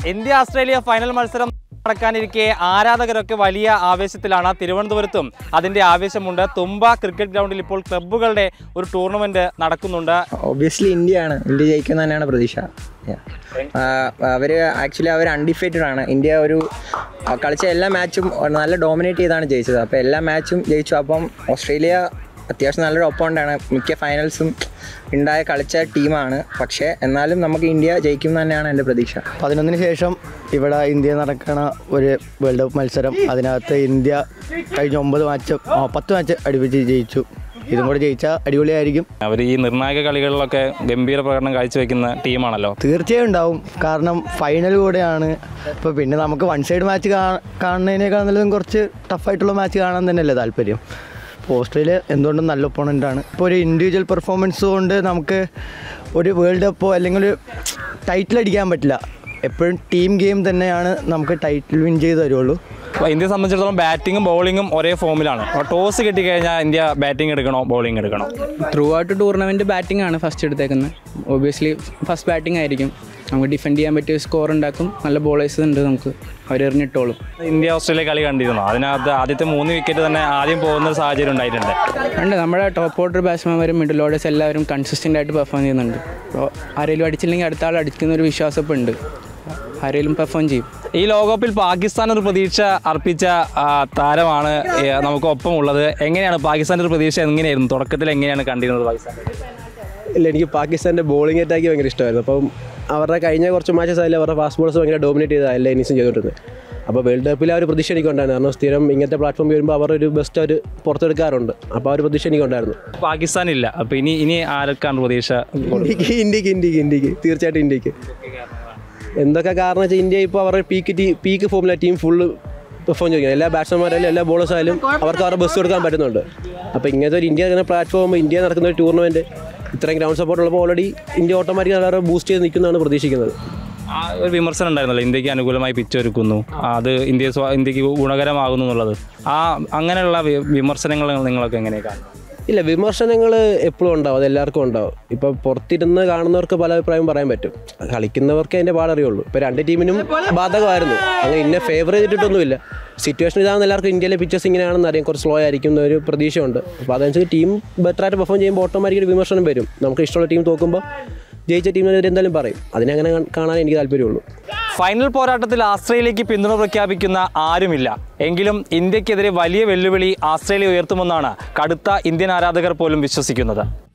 India Australia final മത്സരം നടക്കാനിരിക്കെ ആരാധകരൊക്കെ വലിയ ആവേശത്തിലാണ് തിരുവനന്തപുരത്തും അതിന്റെ ആവേശമുണ്ട് തുമ്പ ക്രിക്കറ്റ് ഗ്രൗണ്ടിൽ ഇപ്പോൾ ക്ലബ്ബുകളുടെ ഒരു ടൂർണമെന്റ് നടക്കുന്നുണ്ട് ഒബ്വിയസ്ലി ഇന്ത്യയാണ് ഇന്ത്യ ജയിക്കുന്ന തന്നെയാണ് പ്രതീക്ഷ അവർ ആക്ച്വലി അവർ അൺഡിഫൈറ്റഡ് ആണ് ഇന്ത്യ ഒരു ആ, കളിച്ച എല്ലാ മാച്ചും നല്ല ഡോമിനേറ്റ് ചെയ്താണ് ജയിച്ചത് അപ്പോൾ എല്ലാ മാച്ചും ജയിച്ചു അപ്പം ഓസ്ട്രേലിയ അത്യാവശ്യം നല്ലൊരു ഒപ്പോണ്ടാണ് മിക്ക ഫൈനൽസും ഉണ്ടായ കളിച്ച ടീമാണ് പക്ഷേ എന്നാലും നമുക്ക് ഇന്ത്യ ജയിക്കും എന്ന് തന്നെയാണ് എൻ്റെ പ്രതീക്ഷ പതിനൊന്നിന് ശേഷം ഇവിടെ ഇന്ത്യ നടക്കണ ഒരു വേൾഡ് കപ്പ് മത്സരം അതിനകത്ത് ഇന്ത്യ കഴിഞ്ഞ ഒമ്പത് മാച്ച് ആ, പത്ത് മാച്ച് അടുപ്പിച്ച് ജയിച്ചു ഇതും കൂടെ ജയിച്ചാൽ അടിപൊളിയായിരിക്കും അവർ ഈ നിർണായക കളികളിലൊക്കെ ഗംഭീര പ്രകടനം കാഴ്ചവെക്കുന്ന ടീമാണല്ലോ തീർച്ചയായും ഉണ്ടാവും കാരണം ഫൈനൽ കൂടെയാണ് ഇപ്പോൾ പിന്നെ നമുക്ക് വൺ സൈഡ് മാച്ച് കാണുന്നതിനേക്കാൾ നല്ലതും കുറച്ച് ടഫായിട്ടുള്ള മാച്ച് കാണാൻ തന്നെയല്ലേ താല്പര്യം ഇപ്പോൾ ഓസ്ട്രേലിയ എന്തുകൊണ്ടും നല്ല ഒപ്പോണൻ്റാണ് ഇപ്പോൾ ഒരു ഇൻഡിവിജ്വൽ പെർഫോമൻസ് കൊണ്ട് നമുക്ക് ഒരു വേൾഡ് കപ്പോ അല്ലെങ്കിൽ ഒരു ടൈറ്റിൽ അടിക്കാൻ പറ്റില്ല എപ്പോഴും ടീം ഗെയിം തന്നെയാണ് നമുക്ക് ടൈറ്റിൽ വിൻ ചെയ്ത് തരുള്ളൂ അപ്പോൾ ഇന്ത്യയെ സംബന്ധിച്ചിടത്തോളം ബാറ്റിങ്ങും ബൗളിങ്ങും ഒരേ ഫോമിലാണ് അപ്പോൾ ടോസ് കിട്ടിക്കഴിഞ്ഞാൽ ഇന്ത്യ ബാറ്റിംഗ് എടുക്കണോ ബൗളിംഗ് എടുക്കണോ ത്രൂ ഔട്ട് ടൂർണമെൻറ്റ് ബാറ്റിംഗ് ആണ് ഫസ്റ്റ് എടുത്തേക്കുന്നത് ഒബിയസ്ലി ഫസ്റ്റ് ബാറ്റിംഗ് ആയിരിക്കും നമുക്ക് ഡിഫെൻഡ് ചെയ്യാൻ പറ്റിയ സ്കോർ ഉണ്ടാക്കും നല്ല ബോളേഴ്സ് ഉണ്ട് നമുക്ക് അവർ എറിഞ്ഞിട്ടോളും ഇന്ത്യ ഓസ്ട്രേലിയ കളി കണ്ടിരുന്നു അതിനകത്ത് ആദ്യത്തെ മൂന്ന് വിക്കറ്റ് തന്നെ ആദ്യം പോകുന്ന ഒരു സാഹചര്യം ഉണ്ടായിട്ടുണ്ട് ഉണ്ട് നമ്മുടെ ടോപ്പ് ഓർഡർ ബാറ്റ്സ്മാൻമാരും മിഡിൽ ഓർഡേഴ്സ് എല്ലാവരും കൺസിസ്റ്റൻ്റ് ആയിട്ട് പെർഫോം ചെയ്യുന്നുണ്ട് അപ്പോൾ ആരെങ്കിലും അടിച്ചില്ലെങ്കിൽ അടുത്ത ആൾ അടിക്കുന്ന ഒരു വിശ്വാസം ഇപ്പോൾ ഉണ്ട് ആരെങ്കിലും പെർഫോം ചെയ്യും ഈ ലോകകപ്പിൽ പാകിസ്ഥാൻ ഒരു പ്രതീക്ഷ അർപ്പിച്ച ആ, താരമാണ് ഏ, നമുക്ക് ഒപ്പം ഉള്ളത് എങ്ങനെയാണ് പാകിസ്ഥാൻ്റെ ഒരു പ്രതീക്ഷ എങ്ങനെയായിരുന്നു തുടക്കത്തിൽ എങ്ങനെയാണ് കണ്ടിരുന്നത് പാകിസ്ഥാൻ ഇല്ല എനിക്ക് പാകിസ്ഥാൻ്റെ ബോളിംഗ് അറ്റാക്ക് ഭയങ്കര ഇഷ്ടമായിരുന്നു അപ്പം അവരുടെ കഴിഞ്ഞ കുറച്ച് മാച്ചസ് ആയാലും അവരുടെ ഫാസ്റ്റ് ബോൾസ് ഭയങ്കര ഡോമിനേറ്റ് ചെയ്ത എല്ലാ ഇന്നീസും ചെയ്തിട്ടുണ്ട് അപ്പോൾ വേൾഡ് കപ്പിൽ ആ ഒരു പ്രതീക്ഷ എനിക്കുണ്ടായിരുന്നു കാരണം സ്ഥിരം ഇങ്ങനത്തെ പ്ലാറ്റ്ഫോമിൽ വരുമ്പോൾ അവർ ഒരു ബെസ്റ്റ് അവർ പുറത്തെടുക്കാറുണ്ട് അപ്പോൾ ആ ഒരു പ്രതീക്ഷ എനിക്കുണ്ടായിരുന്നു പാകിസ്ഥാൻ ഇല്ല അപ്പോൾ ഇനി ഇനി ആരൊക്കെയാണ് പ്രതീക്ഷ ഇന്ത്യക്ക് ഇന്ത്യക്ക് ഇന്ത്യക്ക് ഇന്ത്യക്ക് തീർച്ചയായിട്ടും ഇന്ത്യക്ക് എന്തൊക്കെ കാരണം വെച്ചാൽ ഇന്ത്യ ഇപ്പോൾ അവരുടെ പീക്ക് ടീ പീക്ക് ഫോമിലെ ടീം ഫുള്ള് പെർഫോം ചെയ്യുന്നത് എല്ലാ ബാറ്റ്സ്മാൻമാരായാലും എല്ലാ ബോളേഴ്സ് ആയാലും അവർക്ക് അവരുടെ ബസ് കൊടുക്കാൻ പറ്റുന്നുണ്ട് അപ്പോൾ ഇങ്ങനത്തെ ഒരു ഇന്ത്യ എന്ന പ്ലാറ്റ്ഫോം ഇന്ത്യ നടക്കുന്ന ഒരു ടൂർണമെൻറ്റ് ഇത്രയും ഗ്രൗണ്ട് സപ്പോർട്ട് ഉള്ളപ്പോൾ ഓൾറെഡി ഇന്ത്യ ഓട്ടോമാറ്റിക് അവരെ ബൂസ്റ്റ് ചെയ്ത് നിൽക്കുന്നതാണ് പ്രതീക്ഷിക്കുന്നത് ആ ഒരു വിമർശനം ഉണ്ടായിരുന്നല്ലോ ഇന്ത്യക്ക് അനുകൂലമായി പിച്ച് ഒരുക്കുന്നു അത് ഇന്ത്യ സ്വ- ഇന്ത്യക്ക് ഗുണകരമാകുന്നു എന്നുള്ളത് ആ അങ്ങനെയുള്ള വി- വിമർശനങ്ങൾ നിങ്ങളൊക്കെ എങ്ങനെയാണ് ഇല്ല വിമർശനങ്ങൾ എപ്പോഴും ഉണ്ടാവും അത് എല്ലാവർക്കും ഉണ്ടാവും ഇപ്പോൾ പുറത്തിരുന്ന് കാണുന്നവർക്ക് പല അഭിപ്രായം പറയാൻ പറ്റും കളിക്കുന്നവർക്ക് അതിൻ്റെ പാടറിയുള്ളൂ ഇപ്പോൾ രണ്ട് ടീമിനും ബാധകമായിരുന്നു അങ്ങനെ ഇന്നെ ഫേവർ ചെയ്തിട്ടൊന്നുമില്ല സിറ്റുവേഷൻ ഇതാണെന്ന് എല്ലാവർക്കും ഇന്ത്യയിലെ പിക്ചേഴ്സ് ഇങ്ങനെയാണെന്ന് അറിയാം കുറച്ച് സ്ലോ ആയിരിക്കും എന്നൊരു പ്രതീക്ഷയുണ്ട് അപ്പോൾ അതനുസരിച്ച് ടീം ബെറ്ററായിട്ട് പെർഫോം ചെയ്യുമ്പോൾ ഓട്ടോമാറ്റിക് വിമർശനം വരും നമുക്ക് ഇഷ്ടമുള്ള ടീം തോക്കുമ്പോൾ ജയിച്ച ടീമിനെതിരെ എന്തായാലും പറയും അതിനങ്ങനെ കാണാൻ എനിക്ക് താല്പര്യമുള്ളൂ ഫൈനൽ പോരാട്ടത്തിൽ ആസ്ട്രേലിയക്ക് പിന്തുണ പ്രഖ്യാപിക്കുന്ന ആരുമില്ല എങ്കിലും ഇന്ത്യക്കെതിരെ വലിയ വെല്ലുവിളി ആസ്ട്രേലിയ ഉയർത്തുമെന്നാണ് കടുത്ത ഇന്ത്യൻ ആരാധകർ പോലും വിശ്വസിക്കുന്നത്